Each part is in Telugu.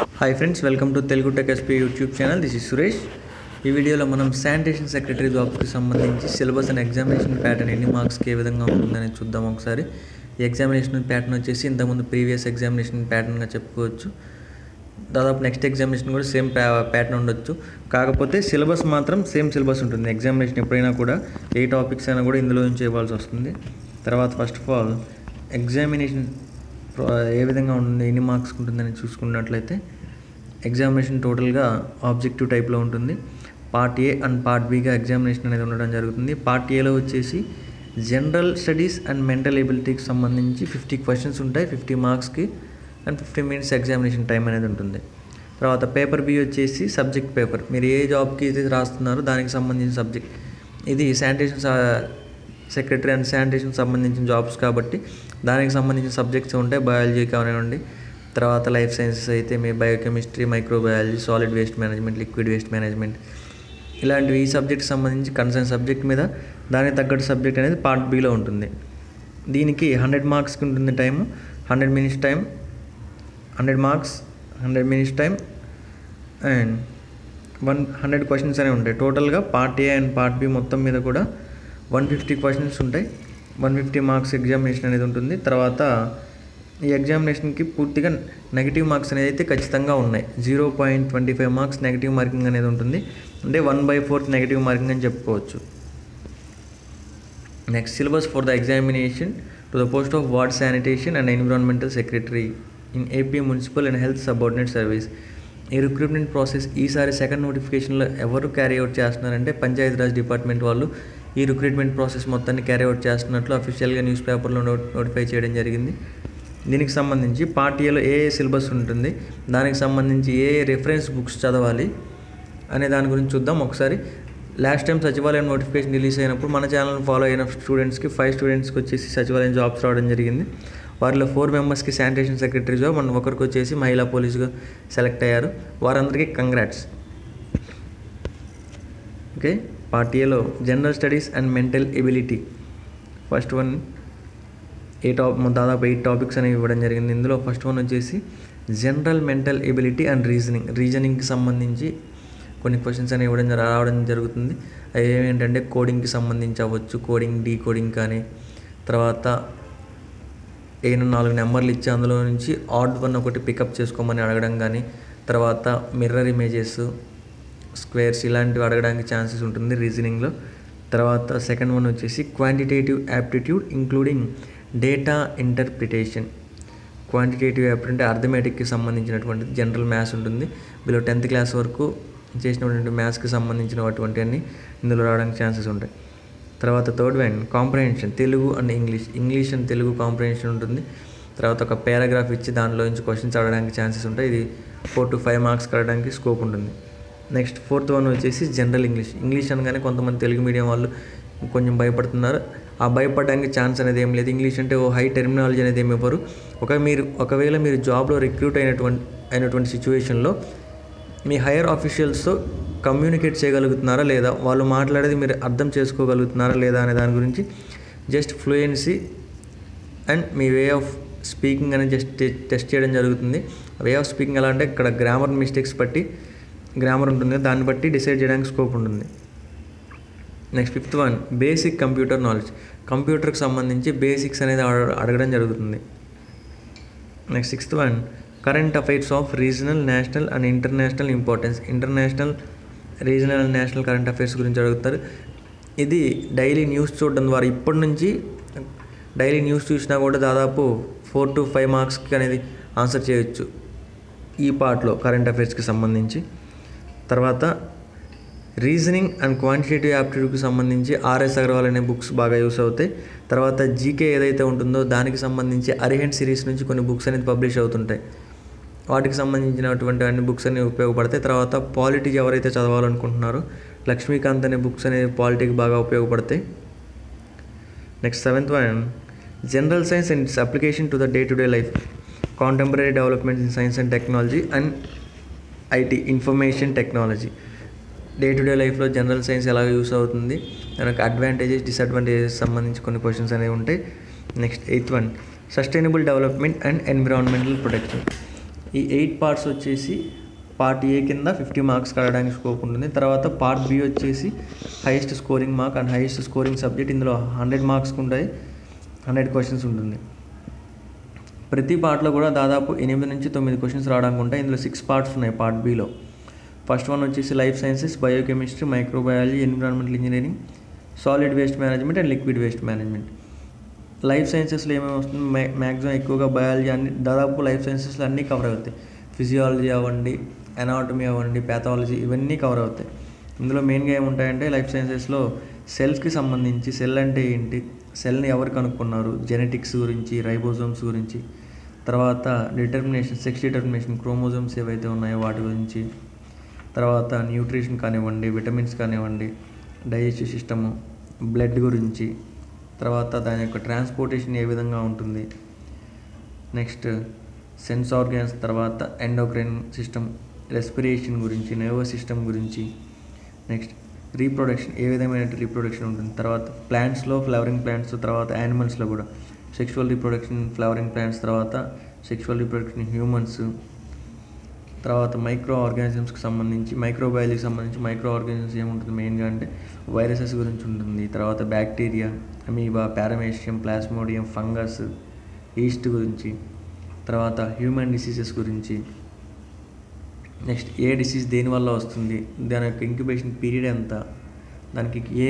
hi friends welcome to Telugu tech SP YouTube channel this is Suresh ఈ వీడియోలో మనం శానిటేషన్ సెక్రటరీ జాబ్కి సంబంధించి సిలబస్ అండ్ ఎగ్జామినేషన్ ప్యాటర్న్ ఎన్ని మార్క్స్కి ఏ విధంగా ఉంటుందని చూద్దాం ఒకసారి ఈ ఎగ్జామినేషన్ ప్యాటర్న్ వచ్చేసి ఇంతకుముందు ప్రీవియస్ ఎగ్జామినేషన్ ప్యాటర్న్గా చెప్పుకోవచ్చు దాదాపు నెక్స్ట్ ఎగ్జామినేషన్ కూడా సేమ్ ప్యాటర్న్ ఉండొచ్చు కాకపోతే సిలబస్ మాత్రం సేమ్ సిలబస్ ఉంటుంది ఎగ్జామినేషన్ ఎప్పుడైనా కూడా ఏ టాపిక్స్ అయినా కూడా ఇందులో నుంచి ఇవ్వాల్సి వస్తుంది తర్వాత ఫస్ట్ ఆఫ్ ఆల్ ఎగ్జామినేషన్ ఏ విధంగా ఉంటుంది ఎన్ని మార్క్స్ ఉంటుందని చూసుకున్నట్లయితే ఎగ్జామినేషన్ టోటల్గా ఆబ్జెక్టివ్ టైప్లో ఉంటుంది పార్ట్ ఏ అండ్ పార్ట్ బిగా ఎగ్జామినేషన్ అనేది ఉండడం జరుగుతుంది పార్ట్ ఏలో వచ్చేసి జనరల్ స్టడీస్ అండ్ మెంటల్ ఎబిలిటీకి సంబంధించి ఫిఫ్టీ క్వశ్చన్స్ ఉంటాయి ఫిఫ్టీ మార్క్స్కి and fifty minutes examination time అనేది ఉంటుంది తర్వాత పేపర్ బి వచ్చేసి సబ్జెక్ట్ పేపర్ మీరు ఏ జాబ్కి అయితే రాస్తున్నారో దానికి సంబంధించిన సబ్జెక్ట్ ఇది శానిటేషన్ సెక్రటరీ అండ్ శానిటేషన్ సంబంధించిన జాబ్స్ కాబట్టి దానికి సంబంధించిన సబ్జెక్ట్స్ ఉంటాయి బయాలజీ కానివ్వండి తర్వాత లైఫ్ సైన్సెస్ అయితే మీ biochemistry microbiology solid waste management liquid waste management ఇలాంటివి ఈ సబ్జెక్ట్కి సంబంధించి కన్సర్న్ సబ్జెక్ట్ మీద దానికి తగ్గట్టు సబ్జెక్ట్ అనేది పార్ట్ బిలో ఉంటుంది దీనికి హండ్రెడ్ మార్క్స్కి ఉంటుంది time hundred minutes time hundred marks hundred minutes time and one hundred questions అనేవి ఉంటాయి టోటల్గా part A and part B మొత్తం మీద కూడా వన్ ఫిఫ్టీ క్వశ్చన్స్ ఉంటాయి వన్ ఫిఫ్టీ మార్క్స్ ఎగ్జామినేషన్ అనేది ఉంటుంది తర్వాత ఈ ఎగ్జామినేషన్కి పూర్తిగా నెగిటివ్ మార్క్స్ అనేది అయితే ఖచ్చితంగా ఉన్నాయి zero point twenty five marks negative marking అనేది ఉంటుంది అంటే one by fourth negative marking అని చెప్పుకోవచ్చు next syllabus for the examination to the post of ward sanitation and environmental secretary in AP municipal and health subordinate service ఈ రిక్రూట్మెంట్ ప్రాసెస్ ఈసారి సెకండ్ నోటిఫికేషన్లో ఎవరు క్యారీ అవుట్ చేస్తున్నారంటే పంచాయతీరాజ్ డిపార్ట్మెంట్ వాళ్ళు ఈ రిక్రూట్మెంట్ ప్రాసెస్ మొత్తాన్ని క్యారీ అవుట్ చేస్తున్నట్లు అఫీషియల్గా న్యూస్ పేపర్లో నోట్ నోటిఫై చేయడం జరిగింది దీనికి సంబంధించి పార్ట్ ఏలో ఏ ఏ సిలబస్ ఉంటుంది దానికి సంబంధించి ఏ ఏ రెఫరెన్స్ బుక్స్ చదవాలి అనే దాని గురించి చూద్దాం ఒకసారి last time Sachivalayam notification release అయినప్పుడు మన ఛానల్ ఫాలో అయిన స్టూడెంట్స్కి ఫైవ్ స్టూడెంట్స్కి వచ్చేసి సచివాలయం జాబ్స్ రావడం జరిగింది వారిలో ఫోర్ మెంబర్స్కి శానిటేషన్ సెక్రటరీ జాబ్ అండ్ ఒకరికి వచ్చేసి మహిళా పోలీసుగా సెలెక్ట్ అయ్యారు వారందరికీ కంగ్రాట్స్ ఓకే పార్ట్ ఏలో general studies and mental ability first one a top దాదాపు ఎయిట్ టాపిక్స్ అనేవి ఇవ్వడం జరిగింది ఇందులో ఫస్ట్ వన్ వచ్చేసి general mental ability and reasoning రీజనింగ్కి సంబంధించి కొన్ని క్వశ్చన్స్ అనేవి ఇవ్వడం రావడం జరుగుతుంది అవి ఏంటంటే కోడింగ్కి సంబంధించి అవ్వచ్చు కోడింగ్ డీ కోడింగ్ కానీ తర్వాత ఏమైనా నాలుగు నెంబర్లు ఇచ్చి అందులో నుంచి ఆడ్ వన్ ఒకటి పికప్ చేసుకోమని అడగడం కానీ తర్వాత మిర్రర్ ఇమేజెస్ స్క్వేర్స్ ఇలాంటివి అడగడానికి ఛాన్సెస్ ఉంటుంది రీజనింగ్లో తర్వాత సెకండ్ వన్ వచ్చేసి quantitative aptitude including data interpretation quantitative apt అంటే అర్థమెటిక్కి సంబంధించినటువంటి జనరల్ మ్యాథ్స్ ఉంటుంది వీళ్ళు టెన్త్ క్లాస్ వరకు చేసినటువంటి మ్యాథ్స్కి సంబంధించినటువంటి అన్ని ఇందులో రావడానికి ఛాన్సెస్ ఉంటాయి తర్వాత third one comprehension Telugu and English English and Telugu comprehension ఉంటుంది తర్వాత ఒక పారాగ్రాఫ్ ఇచ్చి దానిలో నుంచి క్వశ్చన్స్ అడగడానికి ఛాన్సెస్ ఉంటాయి ఇది ఫోర్ టు ఫైవ్ మార్క్స్ కడడానికి స్కోప్ ఉంటుంది నెక్స్ట్ ఫోర్త్ వన్ వచ్చేసి జనరల్ ఇంగ్లీష్ ఇంగ్లీష్ అనగానే కొంతమంది తెలుగు మీడియం వాళ్ళు కొంచెం భయపడుతున్నారు ఆ భయపడడానికి ఛాన్స్ అనేది ఏం లేదు ఇంగ్లీష్ అంటే ఓ హై టెర్మినాలజీ అనేది ఏమి ఇవ్వరు ఒక మీరు ఒకవేళ మీరు జాబ్లో రిక్రూట్ అయినటువంటి అయినటువంటి సిచ్యువేషన్లో మీ హైయర్ ఆఫీషియల్స్తో కమ్యూనికేట్ చేయగలుగుతున్నారా లేదా వాళ్ళు మాట్లాడేది మీరు అర్థం చేసుకోగలుగుతున్నారా లేదా అనే దాని గురించి జస్ట్ ఫ్లూయెన్సీ అండ్ మీ వే ఆఫ్ స్పీకింగ్ అనేది జస్ట్ టెస్ట్ చేయడం జరుగుతుంది వే ఆఫ్ స్పీకింగ్ ఎలా అంటే ఇక్కడ గ్రామర్ మిస్టేక్స్ బట్టి గ్రామర్ ఉంటుంది దాన్ని బట్టి డిసైడ్ చేయడానికి స్కోప్ ఉంటుంది next fifth one basic computer knowledge కంప్యూటర్కి సంబంధించి బేసిక్స్ అనేది అడగడం జరుగుతుంది next sixth one current affairs of regional national and international importance international regional and national current affairs గురించి అడుగుతారు ఇది డైలీ న్యూస్ చూడడం ద్వారా ఇప్పటి నుంచి డైలీ న్యూస్ చూసినా కూడా దాదాపు ఫోర్ టు ఫైవ్ మార్క్స్కి అనేది ఆన్సర్ చేయొచ్చు ఈ పార్ట్లో కరెంట్ అఫైర్స్కి సంబంధించి తర్వాత రీజనింగ్ అండ్ క్వాంటిటేటివ్ యాప్టిట్యూడ్కి సంబంధించి ఆర్ఎస్ అగర్వాల్ అనే బుక్స్ బాగా యూస్ అవుతాయి తర్వాత జీకే ఏదైతే ఉంటుందో దానికి సంబంధించి అరిహెంట్ సిరీస్ నుంచి కొన్ని బుక్స్ అనేది పబ్లిష్ అవుతుంటాయి వాటికి సంబంధించినటువంటి అన్ని బుక్స్ అనేవి ఉపయోగపడతాయి తర్వాత పాలిటీ ఎవరైతే చదవాలనుకుంటున్నారో లక్ష్మీకాంత్ అనే బుక్స్ అనేవి పాలిటీకి బాగా ఉపయోగపడతాయి next seventh one general science and its application to the day to day life contemporary developments in science and technology and IT information technology day to day లైఫ్లో జనరల్ సైన్స్ ఎలా యూస్ అవుతుంది దానికి అడ్వాంటేజెస్ డిసడ్వాంటేజెస్ సంబంధించి కొన్ని క్వశ్చన్స్ అనేవి ఉంటాయి next eighth one sustainable development and environmental protection ఈ ఎయిట్ పార్ట్స్ వచ్చేసి పార్ట్ ఏ కింద ఫిఫ్టీ మార్క్స్ కడడానికి స్కోప్ ఉంటుంది తర్వాత పార్ట్ బి వచ్చేసి highest scoring mark and highest scoring subject ఇందులో హండ్రెడ్ మార్క్స్ ఉంటాయి హండ్రెడ్ క్వశ్చన్స్ ఉంటుంది ప్రతి పార్ట్లో కూడా దాదాపు ఎనిమిది నుంచి తొమ్మిది క్వశ్చన్స్ రావడానికి ఉంటాయి ఇందులో సిక్స్ పార్ట్స్ ఉన్నాయి పార్ట్ బిలో ఫస్ట్ వన్ వచ్చేసి life sciences biochemistry microbiology environmental engineering solid waste management and liquid waste management life సైన్సెస్లో ఏమేమి వస్తుంది మ్యా మ్యాక్సిమం ఎక్కువగా బయాలజీ అన్ని దాదాపు లైఫ్ సైన్సెస్లో అన్నీ కవర్ అవుతాయి ఫిజియాలజీ అవ్వండి ఎనాటమీ అవ్వండి ప్యాథాలజీ ఇవన్నీ కవర్ అవుతాయి ఇందులో మెయిన్గా ఏముంటాయంటే లైఫ్ సైన్సెస్లో సెల్స్కి సంబంధించి సెల్ అంటే ఏంటి సెల్ని ఎవరు కనుక్కున్నారు జెనెటిక్స్ గురించి రైబోజోమ్స్ గురించి తర్వాత డిటర్మినేషన్ సెక్స్ డిటర్మినేషన్ క్రోమోజోమ్స్ ఏవైతే ఉన్నాయో వాటి గురించి తర్వాత న్యూట్రిషన్ కానివ్వండి విటమిన్స్ కానివ్వండి డైజెస్టివ్ సిస్టము బ్లడ్ గురించి తర్వాత దాని యొక్క ట్రాన్స్పోర్టేషన్ ఏ విధంగా ఉంటుంది నెక్స్ట్ సెన్స్ ఆర్గాన్స్ తర్వాత ఎండోక్రైన్ సిస్టమ్ రెస్పిరేషన్ గురించి నర్వస్ సిస్టమ్ గురించి నెక్స్ట్ రీప్రొడక్షన్ ఏ విధమైన రీప్రొడక్షన్ ఉంటుంది తర్వాత ప్లాంట్స్లో ఫ్లవరింగ్ ప్లాంట్స్ తర్వాత యానిమల్స్లో కూడా సెక్షువల్ రీప్రొడక్షన్ ఫ్లవరింగ్ ప్లాంట్స్ తర్వాత సెక్షువల్ రీప్రొడక్షన్ హ్యూమన్స్ తర్వాత మైక్రో ఆర్గానిజమ్స్కి సంబంధించి మైక్రోబయాలజీకి సంబంధించి మైక్రో ఆర్గానిజమ్స్ ఏముంటుంది మెయిన్గా అంటే వైరసెస్ గురించి ఉంటుంది తర్వాత bacteria amoeba paramecium plasmodium fungus yeast గురించి తర్వాత హ్యూమన్ డిసీజెస్ గురించి నెక్స్ట్ ఏ డిసీజ్ దేనివల్ల వస్తుంది దాని యొక్క ఇంక్యుబేషన్ పీరియడ్ ఎంత దానికి ఏ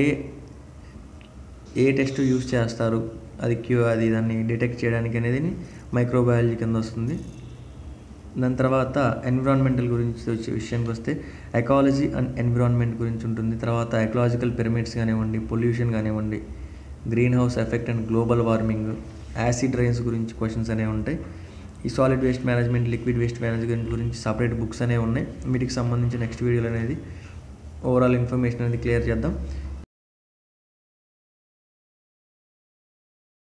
ఏ టెస్ట్ యూస్ చేస్తారు అది క్యూ అది దాన్ని డిటెక్ట్ చేయడానికి అనేది మైక్రోబయాలజీ కింద వస్తుంది దాని తర్వాత ఎన్విరాన్మెంటల్ గురించి వచ్చే విషయానికి వస్తే ఎకాలజీ అండ్ ఎన్విరాన్మెంట్ గురించి ఉంటుంది తర్వాత ఎకలాజికల్ పిరమిడ్స్ కానివ్వండి పొల్యూషన్ కానివ్వండి greenhouse effect and global warming acid rains గురించి క్వశ్చన్స్ అనేవి ఉంటాయి ఈ solid waste management liquid waste management గురించి సపరేట్ బుక్స్ అనేవి ఉన్నాయి వీటికి సంబంధించి నెక్స్ట్ వీడియోలో అనేది ఓవరాల్ ఇన్ఫర్మేషన్ అనేది క్లియర్ చేద్దాం